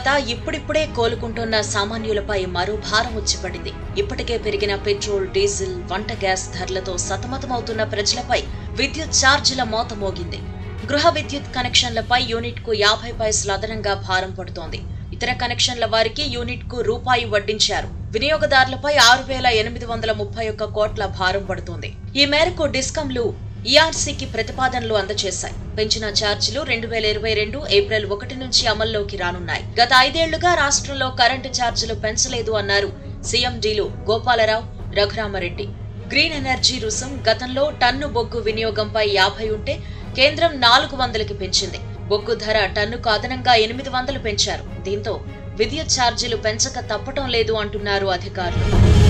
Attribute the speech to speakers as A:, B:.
A: తర్వాత ఇప్పుడిప్పుడే కోలుకుంటున్న సామాన్యులపై మరో భారం వచ్చిపడింది ఇప్పటికే పెరిగిన పెట్రోల్ డీజిల్ వంట గ్యాస్ ధరలతో సతమతమవుతున్న ప్రజలపై విద్యుత్ ఛార్జీల మోత మోగింది గృహ విద్యుత్ కనెక్షన్లపై యూనిట్ కు యాభై పైసలు అదనంగా భారం పడుతోంది ఇతర కనెక్షన్ల వారికి యూనిట్ కు రూపాయి వడ్డించారు వినియోగదారులపై ఆరు వేల ఎనిమిది వందల ముప్పై ఒక్క కోట్ల భారం పడుతోంది ఈ మేరకు డిస్కంలు ఈఆర్సీకి ప్రతిపాదనలు అందజేశాయి పెంచిన ఛార్జీలు రెండు వేల ఇరవై రెండు ఏప్రిల్ ఒకటి నుంచి అమల్లోకి రానున్నాయి గత ఐదేళ్లుగా రాష్ట్రంలో కరెంటు ఛార్జీలు పెంచలేదు అన్నారు సీఎండీలు గోపాలరావు రఘురామరెడ్డి గ్రీన్ ఎనర్జీ రుసుం గతంలో టన్ను బొగ్గు వినియోగంపై యాభై ఉంటే కేంద్రం నాలుగు వందలకి పెంచింది బొగ్గు ధర టన్నుకు అదనంగా ఎనిమిది వందలు పెంచారు దీంతో విద్యుత్ ఛార్జీలు పెంచక తప్పటం లేదు అంటున్నారు అధికారులు